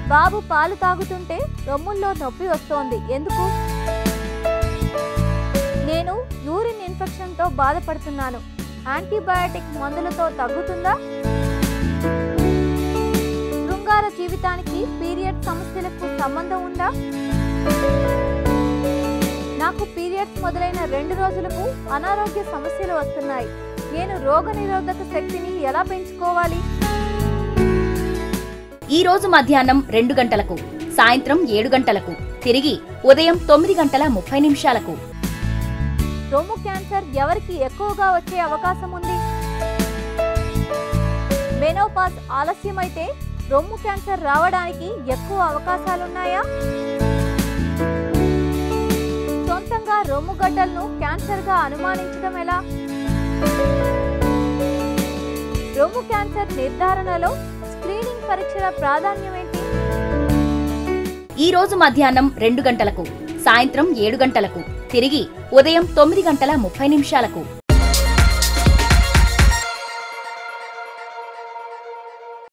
బాబు పాలు తాగుతుంటే రొమ్ముల్లో నొప్పి వస్తోంది ఎందుకు నేను యూరిన్ ఇన్ఫెక్షన్తో బాధపడుతున్నాను యాంటీబయాటిక్ మందులతో తగ్గుతుందా శృంగార జీవితానికి పీరియడ్ సమస్యలకు సంబంధం ఉందా నాకు పీరియడ్స్ మొదలైన రెండు రోజులకు అనారోగ్య సమస్యలు వస్తున్నాయి నేను రోగనిరోధక శక్తిని ఎలా పెంచుకోవాలి ఈ రోజు మధ్యాహ్నం రెండు గంటలకు సాయంత్రం ఏడు గంటలకు తిరిగి ఉదయం తొమ్మిది గంటల ముప్పై నిమిషాలకు రొమ్ము క్యాన్సర్ ఎవరికి ఎక్కువగా వచ్చే అవకాశం ఉంది మెనోపాస్ ఆలస్యమైతే రొమ్ము క్యాన్సర్ రావడానికి ఎక్కువ అవకాశాలున్నాయా సొంతంగా రొమ్ము గడ్డలను క్యాన్సర్గా అనుమానించడం ఎలా రొమ్ము క్యాన్సర్ నిర్ధారణలో స్క్రీనింగ్ పరీక్షల ప్రాధాన్యం ఏంటి ఈ రోజు మధ్యాహ్నం రెండు గంటలకు సాయంత్రం ఏడు గంటలకు తిరిగి ఉదయం తొమ్మిది గంటల ముప్పై నిమిషాలకు